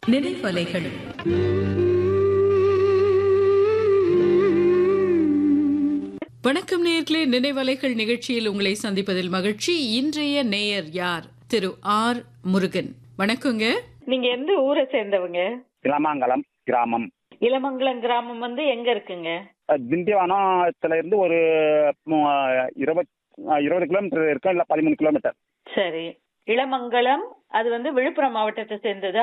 நினைவலைகள் வணக்கம் நேயர்களே நினைவலைகள் நிகழ்ச்சியில் உங்களை சந்திப்பதில் மகிழ்ச்சி இன்றைய நேயர் யார் திரு ஆர் முருகன் வணக்கங்க நீங்க எந்த ஊரை சேர்ந்தவங்க இளமாங்கலம் கிராமம் இளமங்கலம் கிராமம் வந்து எங்க இருக்குங்க அஹ் திண்டிவனத்துல இருந்து ஒரு ம், இருபத் அஹ் இருபது கிலோமீட்டர் இருக்கும் இல்ல பதிமூணு கிலோமீட்டர் சரி இளமங்கலம் அது வந்து விழுப்புரம் மாவட்டத்தை சேர்ந்ததா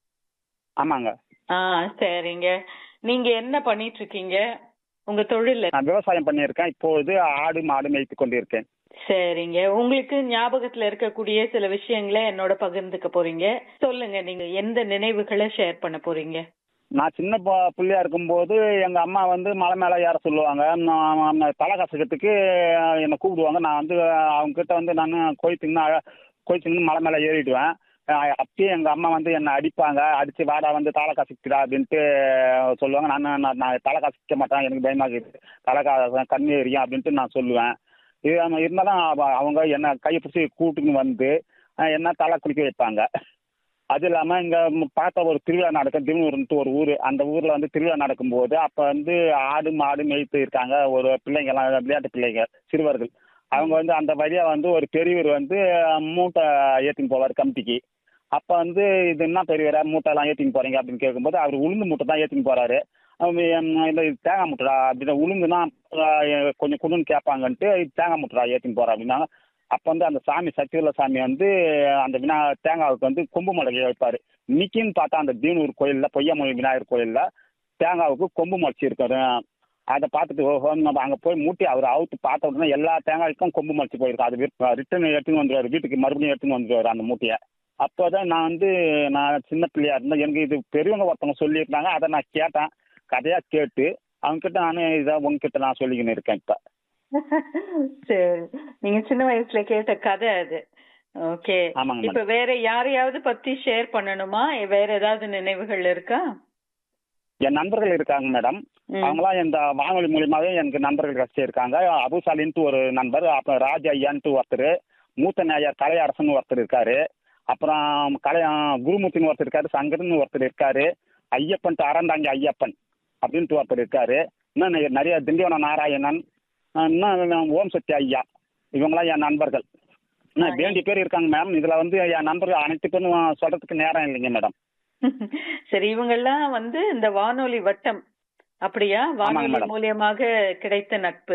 ஆமாங்க ஆ சரிங்க நீங்க என்ன பண்ணிட்டு இருக்கீங்க உங்க தொழில் நான் விவசாயம் பண்ணியிருக்கேன் இப்பொழுது ஆடு மாடு மேய்த்து கொண்டிருக்கேன் சரிங்க உங்களுக்கு ஞாபகத்துல இருக்கக்கூடிய சில விஷயங்களை என்னோட பகிர்ந்துக்க போறீங்க சொல்லுங்க நீங்க எந்த நினைவுகளை ஷேர் பண்ண போறீங்க நான் சின்ன ப- புள்ளையா இருக்கும்போது எங்க அம்மா வந்து மலை மேல ஏற சொல்லுவாங்க நான் நான் தலை கசக்கிறதுக்கு என்னை கூப்பிடுவாங்க நான் வந்து அவங்க கிட்ட வந்து நான் கோயித்துன்னு கோயித்துன்னு மலை மேல ஏறிடுவேன் அஹ் அப்பயே எங்க அம்மா வந்து என்னை அடிப்பாங்க அடிச்சு வாடா வந்து தலை கசக்கிடா அப்படின்ட்டு சொல்லுவாங்க நான் நான் நான் தலை கசக்க மாட்டேன் எனக்கு பயமா இருக்குது தலை கா கண்ணு எரியும் அப்படின்ட்டு நான் சொல்லுவேன் இது நம்ம இருந்தாலும் அவ- அவங்க என்னை கையை பிடிச்சி கூட்டுன்னு வந்து அஹ் என்ன தலை குளிக்க வைப்பாங்க அது இல்லாம இங்க ம் பார்த்த ஒரு திருவிழா நடக்கும் திருவூர்ன்ட்டு ஒரு ஊர் அந்த ஊர்ல வந்து திருவிழா நடக்கும்போது அப்ப வந்து ஆடு மாடு மேய்த்து இருக்காங்க ஒரு பிள்ளைங்க எல்லாம் விளையாட்டு பிள்ளைங்க சிறுவர்கள் அவங்க வந்து அந்த வழியா வந்து ஒரு பெரியவர் வந்து அஹ், மூட்டை ஏற்றின்னு போவார் கமிட்டிக்கு அப்ப வந்து இது என்ன பெரியவரா மூட்டை எல்லாம் ஏற்றின்னு போறீங்க அப்படின்னு கேட்கும்போது அவர் உளுந்து மூட்டை தான் ஏற்றின்னு போறாரு அவங்க, ம், இந்த இது தேங்காய் மூட்டைடா அப்படின்னு உளுந்துனா அஹ், கொஞ்சம் குடுன்னு கேட்பாங்கன்ட்டு இது தேங்காய் மூட்டைடா ஏற்றின்னு போறா அப்படின்னாங்க அப்போ வந்து அந்த சாமி சத்தியுள்ள சாமி வந்து அந்த வினா தேங்காவுக்கு வந்து கொம்பு முளைக்க வைப்பார் இன்னைக்குன்னு பார்த்தா அந்த தீனூர் கோயிலில் பொய்யமொழி விநாயகர் கோயிலில் தேங்காவுக்கு கொம்பு முளைச்சி இருக்காரு அதை பார்த்துட்டு ஓஹோ நம்ம அங்கே போய் மூட்டி அவர் அவுத்து பார்த்த உடனே எல்லா தேங்காய்க்கும் கொம்பு முளைச்சி போயிருக்கு அது ரிட்டர்ன் எடுத்துன்னு வந்துருவார் வீட்டுக்கு மறுபடியும் எடுத்துன்னு வந்துருவார் அந்த மூட்டையை அப்போ தான் நான் வந்து நான் சின்ன பிள்ளையா இருந்தேன் எனக்கு இது பெரியவங்க ஒருத்தவங்க சொல்லியிருந்தாங்க அதை நான் கேட்டேன் கதையாக கேட்டு அவங்ககிட்ட நான் இதை உங்ககிட்ட நான் சொல்லிக்கின்னு இருக்கேன் இப்போ சரி நீங்க சின்ன வயசுல கேட்ட கதை அது ஓகே ஆமாங்க இப்ப வேற யாரையாவது பத்தி ஷேர் பண்ணணுமா வேற ஏதாவது நினைவுகள் இருக்கா என் நண்பர்கள் இருக்காங்க மேடம் ம். அவங்களாம் இந்த வானொலி மூலியமாவே எனக்கு நண்பர்கள் கிடைச்சி இருக்காங்க அபுசாலின்ட்டு ஒரு நண்பர் அப்புறம் ராஜ ஐயான்ட்டு ஒருத்தர் மூத்த நாயர் கலையரசன் ஒருத்தர் இருக்காரு அப்புறம் கலை குருமூர்த்தின்னு ஒருத்தர் இருக்காரு சங்கர்னு ஒருத்தர் இருக்காரு ஐயப்பன்ட்டு அறந்தாங்கி ஐயப்பன் அப்படின்ட்டு ஒருத்தர் இருக்காரு இன்னும் நிறைய- நிறைய திண்டிவனம் நாராயணன் அஹ் இன்னும் ஓம் சக்தி ஐயா இவங்களாம் என் நண்பர்கள் இன்னும் வேண்டி பேர் இருக்காங்க மேம் இதுல வந்து என் நண்பர்கள் அனைத்து பேரும் சொல்றதுக்கு நேரம் இல்லைங்க மேடம் சரி இவங்கெல்லாம் வந்து இந்த வானொலி வட்டம் அப்படியா வானொலி madam. மூலியமாக கிடைத்த நட்பு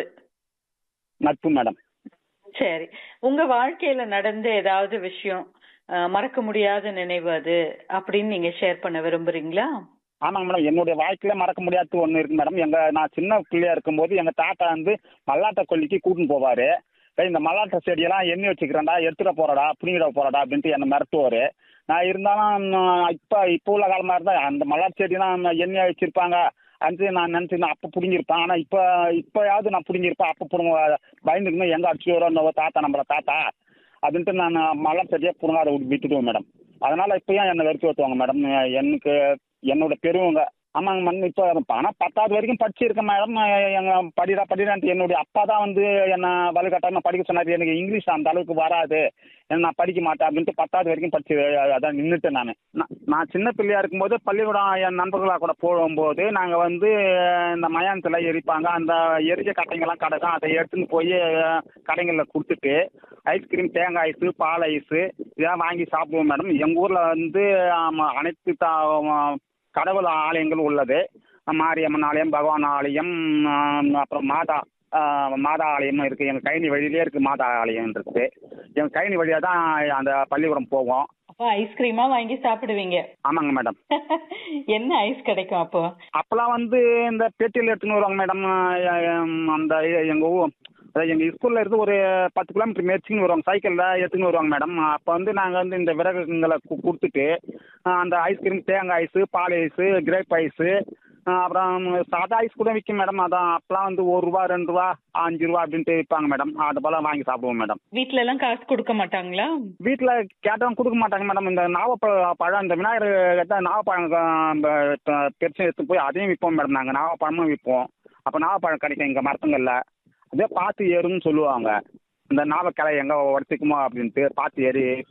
நட்பு மேடம் சரி உங்க வாழ்க்கையில நடந்த ஏதாவது விஷயம் அஹ், மறக்க முடியாத நினைவு அது அப்படின்னு நீங்க ஷேர் பண்ண விரும்புறீங்களா ஆமாங்க மேடம் என்னுடைய வாழ்க்கையில மறக்க முடியாத ஒன்று இருக்கு மேடம் எங்க நான் சின்ன பிள்ளையா இருக்கும்போது எங்க தாத்தா வந்து மல்லாட்ட கொல்லிக்கு கூட்டின்னு போவாரு "டேய், இந்த மல்லாட்ட செடியெல்லாம் எண்ணி வச்சுக்கிறேன்டா எடுத்துட போறடா புனிங்கிட போறடா அப்படின்ட்டு என்னை மிரட்டுவாரு நான் இருந்தாலும் நான் இப்ப இப்போ உள்ள காலமா இருந்தா அந்த மல்லாட்ட செடியெல்லாம் எண்ணெய் வச்சிருப்பாங்க அது நான் நினைச்சிருந்தேன் அப்போ பிடிங்கிருப்பேன் ஆனா இப்ப இப்பயாவது நான் பிடிங்கிருப்பேன் அப்போ பிடுங்க பயந்துக்கணும் எங்க அடிச்சு வரோம் தாத்தா நம்மள தாத்தா அப்படின்ட்டு நான் மல்லாட்ட செடியை பிடுங்காத விட்டுடுவேன் மேடம் அதனால இப்பயும் என்னை வெறுத்து வைத்துவாங்க மேடம் எனக்கு என்னோட பெரியவங்க ஆமாங்க மேடம் இப்போ ஆனால் பத்தாவது வரைக்கும் படிச்சிருக்கேன் மேடம் எங்க படிடா படிடான்ட்டு என்னுடைய அப்பா தான் வந்து என்னை வலுக்கட்டாம படிக்க சொன்னார் எனக்கு இங்கிலீஷ் அந்த அளவுக்கு வராது என்ன நான் படிக்க மாட்டேன் அப்படின்ட்டு பத்தாவது வரைக்கும் படிச்சு அதான் நின்றுட்டேன் நான் நான் சின்ன பிள்ளையா இருக்கும்போது பள்ளிக்கூடம் என் நண்பர்களாக கூட போகும்போது நாங்கள் வந்து இந்த மயானத்தில் எரிப்பாங்க அந்த எரிச்ச கட்டைங்கெல்லாம் கிடக்கும் அதை எடுத்துன்னு போய் கடைகளில் கொடுத்துட்டு ஐஸ்கிரீம் தேங்காய் ஐஸு பால் ஐஸு இதெல்லாம் வாங்கி சாப்பிடுவோம் மேடம் எங்கள் ஊரில் வந்து ஆமா, அனைத்து தா- கடவுள் ஆலயங்கள் உள்ளது மாரியம்மன் ஆலயம் பகவான் ஆலயம் ஆம், அப்புறம் மாதா ஆ, மாதா ஆலயமும் இருக்குது எங்கள் கைனி வழியிலே இருக்குது மாதா ஆலயம் இருக்குது எங்கள் கைனி வழியாக தான் அந்த பள்ளிக்கூடம் போவோம் அப்போ ஐஸ்கிரீமா வாங்கி சாப்பிடுவீங்க ஆமாங்க மேடம் என்ன ஐஸ் கிடைக்கும் அப்போ அப்போல்லாம் வந்து இந்த பெட்டியில் எடுத்துன்னு வருவாங்க மேடம் அந்த எங்கள் ஊ அதாவது எங்கள் ஸ்கூலில் இருந்து ஒரு பத்து கிலோமீட்டர் மேய்ச்சின்னு வருவாங்க சைக்கிளில் எடுத்துன்னு வருவாங்க மேடம் அப்போ வந்து நாங்கள் வந்து இந்த விறகுங்களை கு- கொடுத்துட்டு ஆ, அந்த ஐஸ்கிரீம் தேங்காய் ஐஸு பால் ஐஸு கிரேப் ஐஸு ஆ, அப்புறம் சாதா ஐஸ் கூட விற்கும் மேடம் அதான் அப்போலாம் வந்து ஒரு ரூபா ரெண்டு ரூபா அஞ்சு ரூபா அப்படின்ட்டு விற்பாங்க மேடம் அது போல் வாங்கி சாப்பிடுவோம் மேடம் வீட்ல எல்லாம் காசு கொடுக்க மாட்டாங்களா வீட்டில் கேட்டவங்க கொடுக்க மாட்டாங்க மேடம் இந்த நாவப்பழ பழம் இந்த விநாயகர் கிட்ட நாவப்பழம் க- பெ- பெருசு எடுத்து போய் அதையும் விற்போம் மேடம் நாங்கள் நாவப்பழமும் விற்போம் அப்போ நாவப்பழம் கிடைக்கும் இங்கே மரத்துங்கள்ல அதே பார்த்து ஏறுன்னு சொல்லுவாங்க இந்த நாவக்கிளை எங்கே உடச்சிக்குமோ அப்படின்ட்டு பார்த்து ஏறி